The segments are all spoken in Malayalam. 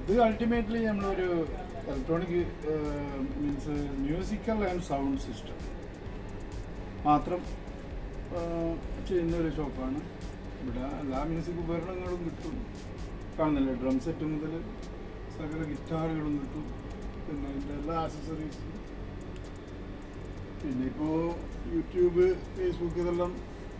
ഇത് അൾട്ടിമേറ്റ്ലി നമ്മളൊരു electronic means musical and sound system മാത്രം ആ, ചെയ്യുന്ന ഒരു ഷോപ്പാണ് ഇവിടെ എല്ലാ മ്യൂസിക് ഉപകരണങ്ങളും കിട്ടും കാണുന്നില്ലേ ഡ്രം സെറ്റ് മുതൽ സകല ഗിറ്റാറുകളും കിട്ടും പിന്നെ അതിൻ്റെ എല്ലാ ആക്സസറീസും പിന്നെ ഇപ്പോൾ യൂട്യൂബ് ഫേസ്ബുക്ക് ഇതെല്ലാം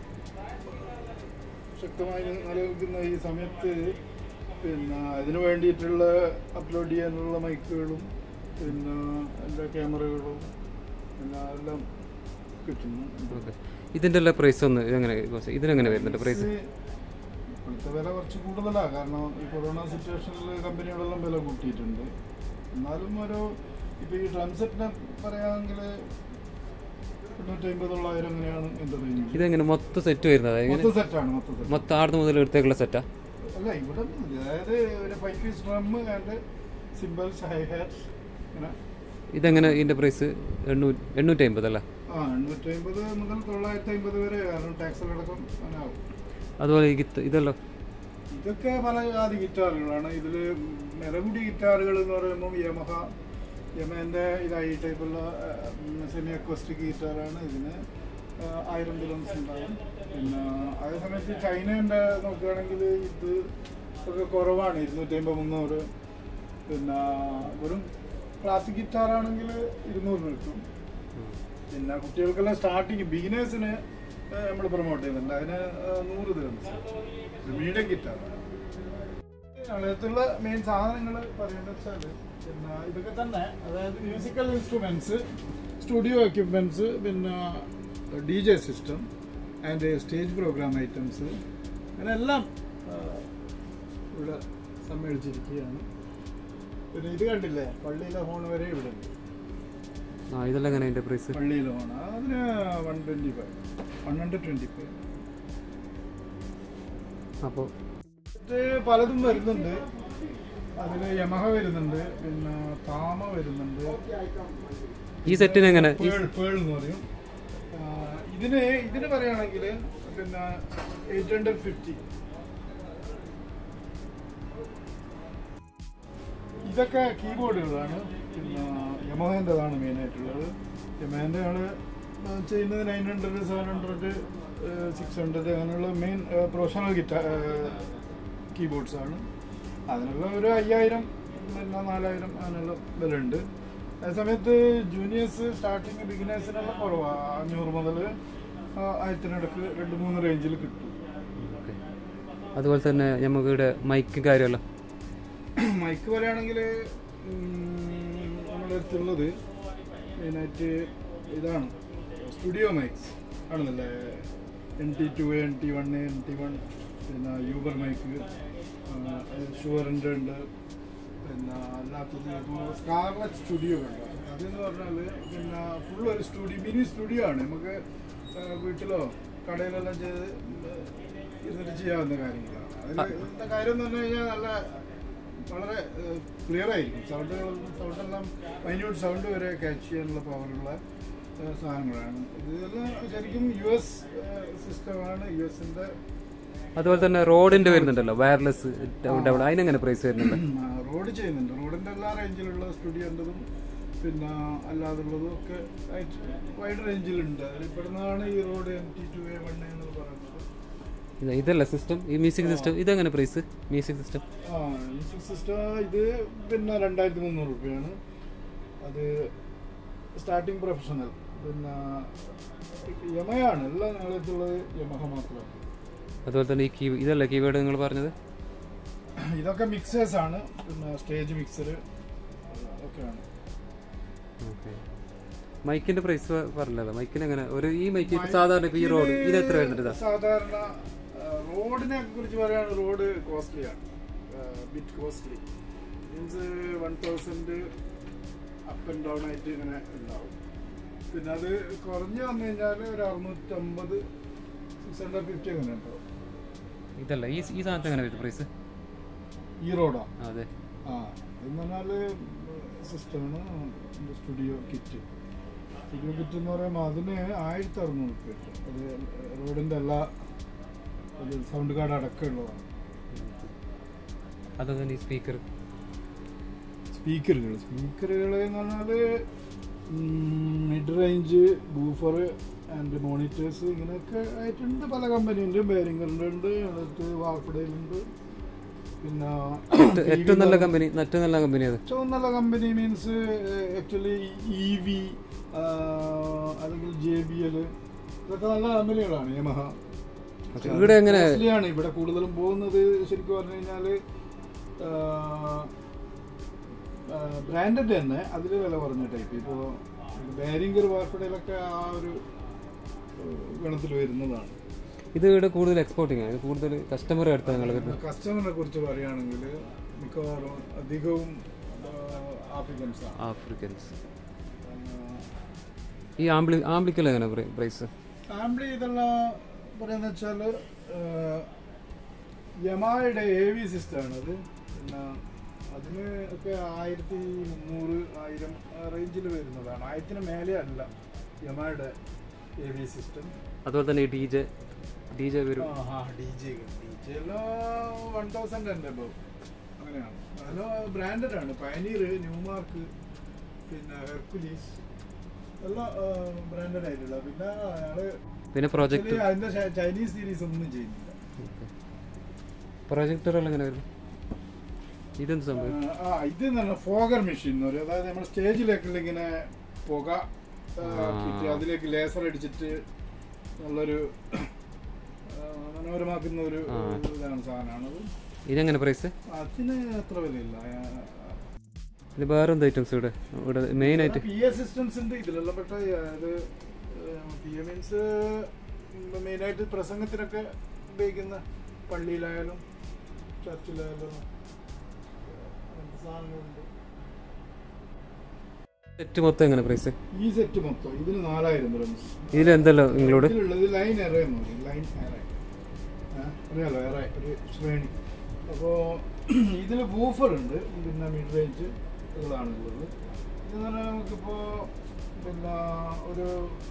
ശക്തമായി നിലനിൽക്കുന്ന ഈ സമയത്ത് പിന്നെ അതിന് വേണ്ടിയിട്ടുള്ള അപ്ലോഡ് ചെയ്യാനുള്ള മൈക്കുകളും പിന്നെ എല്ലാ ക്യാമറകളും പിന്നെ എല്ലാം കിട്ടുന്നു ഓക്കെ ഇതിൻ്റെ എല്ലാ പ്രൈസ് ഒന്ന് എങ്ങനെ ഇതിനെങ്ങനെ വരുന്നുണ്ട് പ്രൈസ് ഇത് ഇപ്പോഴത്തെ വില കുറച്ച് കൂടുതലാണ് കാരണം ഈ കൊറോണ സിറ്റുവേഷനിൽ കമ്പനികളെല്ലാം വില കൂട്ടിയിട്ടുണ്ട് എന്നാലും ഒരു ഇപ്പോൾ ഈ ഡ്രം സെറ്റിനെ പറയുകയാണെങ്കിൽ തൊണ്ണൂറ്റി അമ്പത് തൊള്ളായിരം അങ്ങനെയാണ് എൻ്റെ റേഞ്ച് ഇതെങ്ങനെ മൊത്തം സെറ്റ് വരുന്നത് എങ്ങനെ മൊത്തം സെറ്റാണ് മൊത്തം സെറ്റ് മൊത്തം ആടുന്ന് മുതൽ എടുത്തേക്കുള്ള സെറ്റാ അല്ല ഇവിടെ ഒന്നുമില്ല. അതായത് ഒരു five piece drum and cymbals hi hats ഇങ്ങനെ ഇതെങ്ങനെ ഇതിൻ്റെ പ്രൈസ് എണ്ണൂറ്റി എണ്ണൂറ്റി അമ്പത് അല്ല ആ എണ്ണൂറ്റി അമ്പത് മുതൽ തൊള്ളായിരത്തി അമ്പത് വരെ കാരണം ടാക്സിലടക്കം അങ്ങനെ ആവും അതുപോലെ ഈ ഗിത്ത ഇതല്ലോ ഇതൊക്കെ പല ജാതി ഗിറ്റാറുകളാണ് ഇതിൽ നിലകുടി ഗിറ്റാറുകൾ എന്ന് പറയുമ്പോൾ യമഹ യമേൻ്റെ ഇതായി ടൈപ്പുള്ള സെമി അക്വസ്റ്റിക് ഗിറ്റാറാണ് ഇതിന് ആ, ആയിരം ദിലംസ് ഉണ്ടാകും പിന്നെ അതേ സമയത്ത് ചൈനേൻ്റെ നോക്കുകയാണെങ്കിൽ ഇത് ഒക്കെ കുറവാണ് ഇരുന്നൂറ്റി അമ്പത് മുന്നൂറ് പിന്നെ വെറും ക്ലാസിക് ഗിറ്റാറാണെങ്കിൽ ഇരുന്നൂറിന് കിട്ടും പിന്നെ കുട്ടികൾക്കെല്ലാം സ്റ്റാർട്ടിങ് ബിഗിനേഴ്സിന് നമ്മൾ പ്രൊമോട്ട് ചെയ്യുന്നുണ്ട് അതിന് ആ, നൂറ് ദിലംസ് മീഡിയം ഗിറ്റാർ അടുത്തുള്ള മെയിൻ സാധനങ്ങൾ പറയുന്നത് വെച്ചാൽ പിന്നെ ഇതൊക്കെ തന്നെ അതായത് മ്യൂസിക്കൽ ഇൻസ്ട്രുമെന്റ്സ് സ്റ്റുഡിയോ എക്യുപ്മെന്റ്സ് പിന്നെ D J system and stage program items അങ്ങനെ എല്ലാം ആ, ഇവിടെ സമ്മേളിച്ചിരിക്കുകയാണ് പിന്നെ ഇത് കണ്ടില്ലേ പള്ളിയിലെ ഹോൺ വരെ ഇവിടെ ഉണ്ട് ആ ഇതെല്ലാം എങ്ങനെ അതിൻ്റെ പ്രൈസ് പള്ളിയിലെ ഹോൺ അതിന് one twenty five one hundred twenty five അപ്പോൾ ഇത് പലതും വരുന്നുണ്ട് അതിൽ യമഹ വരുന്നുണ്ട് പിന്നെ താമ വരുന്നുണ്ട് ഈ സെറ്റിന് എങ്ങനെ ഈ പേൾ പേൾ എന്ന് പറയും ആ, ഇതിന് ഇതിന് പറയുകയാണെങ്കിൽ പിന്നെ എയ്റ്റ് ഹൺഡ്രഡ് ഫിഫ്റ്റി ഇതൊക്കെ കീബോർഡുകളാണ് പിന്നെ യമഹേൻ്റെതാണ് മെയിനായിട്ടുള്ളത് യമഹേൻ്റെ ആണ് ചെയ്യുന്നത് nine hundred seven hundred six hundred അങ്ങനെയുള്ള മെയിൻ പ്രൊഫഷണൽ ഗിറ്റാർ കീബോർഡ്സ് ആണ് അതിനുള്ള ഒരു അയ്യായിരം പിന്നെ നാലായിരം അങ്ങനെയുള്ള വില ഉണ്ട് അതേസമയത്ത് ജൂനിയേഴ്സ് സ്റ്റാർട്ടിങ് ബിഗിനേഴ്സിനെല്ലാം കുറവാണ് അഞ്ഞൂറ് മുതൽ ആയിരത്തിനടുക്ക് രണ്ട് മൂന്ന് റേഞ്ചിൽ കിട്ടും ഓക്കെ അതുപോലെ തന്നെ നമുക്ക് ഇവിടെ മൈക്ക് കാര്യമല്ലോ മൈക്ക് പറയുകയാണെങ്കിൽ നമ്മുടെ അടുത്തുള്ളത് മെയിനായിട്ട് ഇതാണ് സ്റ്റുഡിയോ മൈക്സ് ആണെന്നല്ലേ N T two N T one N T one പിന്നെ യൂബർ മൈക്ക് ഷുവറിൻ്റെ ഉണ്ട് പിന്നെ അല്ലാത്തത് ഇപ്പോൾ സ്കാർലറ്റ് സ്റ്റുഡിയോ ഉണ്ട് അതെന്ന് പറഞ്ഞാൽ പിന്നെ ഫുൾ ഒരു സ്റ്റുഡിയോ മിനി സ്റ്റുഡിയോ ആണ് നമുക്ക് ആ, വീട്ടിലോ കടയിലെല്ലാം ചെയ്ത് ഇരുന്നിട്ട് ചെയ്യാവുന്ന കാര്യങ്ങളാണ് അതിൽ ഇന്നത്തെ കാര്യം എന്ന് പറഞ്ഞു കഴിഞ്ഞാൽ നല്ല വളരെ ക്ലിയർ ആയിരിക്കും സൗണ്ട് സൗണ്ടെല്ലാം മൈന്യൂട്ട് സൗണ്ട് വരെ ക്യാച്ച് ചെയ്യാനുള്ള പവറുള്ള ഏഹ്, സാധനങ്ങളാണ് ഇതെല്ലാം ശരിക്കും യു എസ് സിസ്റ്റമാണ് യു എസിൻ്റെ അതുപോലെ തന്നെ റോഡിന്റെ വരുന്നുണ്ടല്ലോ വയർലെസ് ഡബിൾ അതിനെങ്ങനെ പ്രൈസ് വരുന്നുണ്ട് റോഡ് ചെയ്യുന്നുണ്ട് റോഡിൻ്റെ എല്ലാ റേഞ്ചിലുള്ള സ്റ്റുഡിയോൻ്റെതും പിന്നെ അല്ലാതുള്ളതും ഒക്കെ ആയിട്ട് വൈഡ് റേഞ്ചിലുണ്ട് അതിൽ പെടുന്നതാണ് ഈ Rode M T two A one എന്ന് പറയുന്നത് ഇത് ഇതല്ല സിസ്റ്റം ഈ മ്യൂസിക് സിസ്റ്റം ഇതെങ്ങനെ പ്രൈസ് മ്യൂസിക് സിസ്റ്റം ആ മ്യൂസിക് സിസ്റ്റം ഇത് പിന്നെ രണ്ടായിരത്തി മുന്നൂറ് റുപ്യയാണ് അത് സ്റ്റാർട്ടിങ് പ്രൊഫഷണൽ പിന്നെ യമയാണ് എല്ലാ നാളത്തുള്ളത് യമഹ മാത്രമാണ് അതുപോലെ തന്നെ ഈ കീ ഇതല്ല കീവേഡ് നിങ്ങൾ പറഞ്ഞത് ഇതൊക്കെ മിക്സേഴ്സ് ആണ് പിന്നെ സ്റ്റേജ് മിക്സർ ഒക്കെയാണ് ഓക്കെ മൈക്കിന്റെ പ്രൈസ് പറഞ്ഞല്ലോ മൈക്കിന് എങ്ങനെ ഒരു ഈ മൈക്ക് ഇപ്പൊ സാധാരണ ഇപ്പൊ ഈ റോഡ് ഇത് എത്ര വരുന്നുണ്ട് ഇതാ സാധാരണ റോഡിനെ കുറിച്ച് പറയുകയാണ് റോഡ് കോസ്റ്റ്ലി ആണ് bit costly means one thousand up and down ആയിട്ട് ഇങ്ങനെ ഉണ്ടാവും പിന്നെ അത് കുറഞ്ഞു വന്നു കഴിഞ്ഞാൽ ഒരു അറുന്നൂറ്റമ്പത് സിക്സ് ഹൺഡ്രഡ് ഫിഫ്റ്റി അങ്ങനെ ഉണ്ടാവും ഇതല്ല ഈ ഈ സാധനത്തിന് എങ്ങനെ വരും പ്രൈസ് ഈ റോഡാ അതെ ആ എന്ന് പറഞ്ഞാൽ സിസ്റ്റമാണ് സ്റ്റുഡിയോ കിറ്റ് സ്റ്റുഡിയോ കിറ്റ് എന്ന് പറയുമ്പോൾ അതിന് ആയിരത്തി അറുന്നൂറ് രൂപ കിട്ടും അത് റോഡിൻ്റെ എല്ലാ ഒരു സൗണ്ട് കാർഡ് അടക്കമുള്ളതാണ് അതുപോലെ തന്നെ ഈ സ്പീക്കർ സ്പീക്കറുകൾ സ്പീക്കറുകൾ എന്ന് പറഞ്ഞാൽ mid range woofer and monitors ഇങ്ങനെയൊക്കെ ആയിട്ടുണ്ട് പല കമ്പനിയുണ്ട് ബേരിംഗറിൻ്റെ ഉണ്ട് അടുത്ത് വാഫഡയിലുണ്ട് പിന്നെ ഏറ്റവും നല്ല കമ്പനി ഏറ്റവും നല്ല കമ്പനി അത് ഏറ്റവും നല്ല company means actually E V അല്ലെങ്കിൽ ജെ ബി എൽ ഇതൊക്കെ നല്ല കമ്പനികളാണ് യമഹ Okay. ഇവിടെ എങ്ങനെ ആണ് ഇവിടെ കൂടുതലും പോകുന്നത് ശരിക്കും പറഞ്ഞു കഴിഞ്ഞാല് ബ്രാൻഡഡ് തന്നെ അതിൽ വില കുറഞ്ഞ ടൈപ്പ് ഇപ്പോൾ ബാരിംഗർ വാർഫഡയിലൊക്കെ ആ ഒരു ഗണത്തിൽ വരുന്നതാണ് ഇത് ഇവിടെ കൂടുതൽ എക്സ്പോർട്ടിങ് ആണ് ഇത് കൂടുതൽ കസ്റ്റമർ അടുത്ത് ഞങ്ങൾ വരുന്നത് കസ്റ്റമറിനെ കുറിച്ച് പറയുകയാണെങ്കിൽ മിക്കവാറും അധികവും ആഫ്രിക്കൻസ് ആണ് ആഫ്രിക്കൻസ് ഈ ആംബ്ലി ആംബ്ലിക്കൽ എങ്ങനെ പ്രൈസ് ആംബ്ലി ഇതെല്ലാം പറയുന്ന വെച്ചാൽ യമായുടെ എ വി സിസ്റ്റമാണ് അത് പിന്നെ അതിന് ഒക്കെ ആയിരത്തി മുന്നൂറ് ആയിരം റേഞ്ചിൽ വരുന്നതാണ് ആയിരത്തിന് മേലെ അല്ല യമായുടെ എ വി സിസ്റ്റം അതുപോലെ തന്നെ ഈ ഡി ജെ ഡി ജെ വരും ഡി ജെ ഡി ജെ എല്ലാം വൺ തൗസൻഡ് ഉണ്ട് ഇപ്പോൾ അങ്ങനെയാണ് നല്ല ബ്രാൻഡഡ് ആണ് പയനീർ ന്യൂമാർക്ക് പിന്നെ ഹെർക്കുലീസ് എല്ലാം ബ്രാൻഡഡ് ആയിട്ടുള്ള പിന്നെ അയാള് പിന്നെ പ്രൊജക്ട് Actually അതിന്റെ ചൈ- ചൈനീസ് സീരീസ് ഒന്നും ചെയ്യുന്നില്ല പ്രൊജക്ടറുകൾ എങ്ങനെ വരും ഇതെന്ത് സംഭവം ആ ഇത് എന്ന് ഫോഗർ മെഷീൻ എന്ന് പറയും അതായത് നമ്മൾ സ്റ്റേജിലേക്കുള്ള ഇങ്ങനെ പുക ആ, ആക്കിയിട്ട് അതിലേക്ക് ലേസർ അടിച്ചിട്ട് നല്ലൊരു ആ, മനോഹരമാക്കുന്ന ഒരു ആ. ഇതാണ് സാധനമാണത് ഇതെങ്ങനെ പ്രൈസ് അതിന് അത്ര വിലയില്ല ഇത് വേറെ എന്ത് ഐറ്റംസ് ഇവിടെ ഇവിടെ മെയിൻ ആയിട്ട് പി എ സിസ്റ്റംസ് ഉണ്ട് ഇതിലെല്ലാം പെട്ട ഇത് പി എ മീൻസ് മെയിനായിട്ട് പ്രസംഗത്തിനൊക്കെ ഉപയോഗിക്കുന്ന പള്ളിയിലായാലും ചർച്ചിലായാലും അങ്ങനത്തെ സാധനങ്ങളുണ്ട് സെറ്റ് മൊത്തം എങ്ങനെ പ്രൈസ് ഈ സെറ്റ് മൊത്തം ഇതിന് നാലായിരം റംസ് ഇതിൽ എന്തല്ലോ നിങ്ങളോട് ഇതിലുള്ളത് ലൈൻ എറേ എന്ന് പറയും ലൈൻ എറേ അറിയാലോ എറേ ഒരു ശ്രേണി അപ്പോൾ ഇതിൽ വൂഫർ ഉണ്ട് പിന്നെ മിഡ് റേഞ്ച് ഇതാണുള്ളത് ഇതെന്ന് പറഞ്ഞാൽ നമുക്കിപ്പോൾ പിന്നെ ഒരു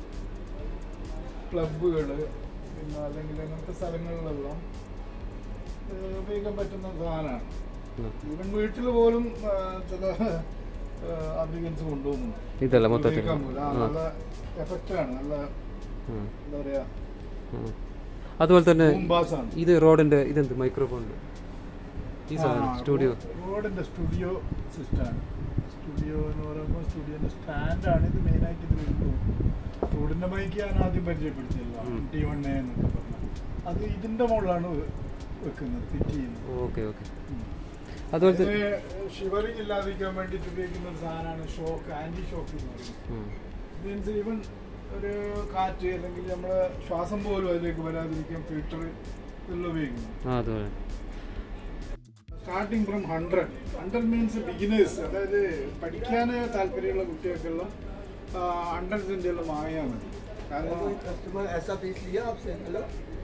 ക്ലബുകൾ പിന്നെ അല്ലെങ്കിൽ അങ്ങനത്തെ സ്ഥലങ്ങളിലെല്ലാം ഏഹ്, ഉപയോഗിക്കാൻ പറ്റുന്ന സാധനമാണ് ഈവൻ വീട്ടിൽ പോലും ആ, ചില ആപ്ലിക്കൻസ് കൊണ്ടുപോകുന്നു ഇതല്ല മൊത്തത്തിൽ ഉപയോഗിക്കാൻ പോലും. ആ, ആ. നല്ല എഫക്റ്റാണ് നല്ല ആ. എന്താ പറയാ ആ. അതുപോലെ തന്നെ ബൂംബാസ് ആണ് ഇത് റോഡിന്റെ ഇതെന്ത് മൈക്രോഫോൺ ഈ സാധനം സ്റ്റുഡിയോ റോഡിന്റെ സ്റ്റുഡിയോ സിസ്റ്റമാണ് സ്റ്റുഡിയോ എന്ന് പറയുമ്പോൾ സ്റ്റുഡിയോന്റെ സ്റ്റാൻഡാണ് ഇത് മെയിനായിട്ട് ഇത് വരുന്നത് റോഡിന്റെ മൈക്ക് ഞാൻ ആദ്യം പരിചയപ്പെടുത്തിയല്ലോ ഉം. ടി വൺ എ എന്നൊക്കെ പറഞ്ഞു അത് ഇതിന്റെ മുകളിലാണ് വെ- വെക്കുന്നത് ഫിറ്റ് ചെയ്യുന്നത് ഓക്കെ ഓക്കെ അതുപോലെ തന്നെ ഷിവറിങ് ഇല്ലാതിരിക്കാൻ വേണ്ടിയിട്ട് ഉപയോഗിക്കുന്ന ഒരു സാധനമാണ് ഷോക്ക് ആന്റി ഷോക്ക് എന്ന് പറയുന്നത് ഉം. മീൻസ് ഈവൻ ഒരു കാറ്റ് അല്ലെങ്കിൽ നമ്മുടെ ശ്വാസം പോലും അതിലേക്ക് വരാതിരിക്കാൻ ഫിൽറ്റർ ഇതെല്ലാം ഉപയോഗിക്കുന്നു ആ അതുപോലെ starting from hundred hundred means beginners അതായത് പഠിക്കാൻ താല്പര്യമുള്ള കുട്ടികൾക്കെല്ലാം ഹൺഡ്രഡ് സെൻറ്റെല്ലാം വാങ്ങിയാൽ മതി കാരണം कस्टमर ऐसा पीस लिया आपसे हेलो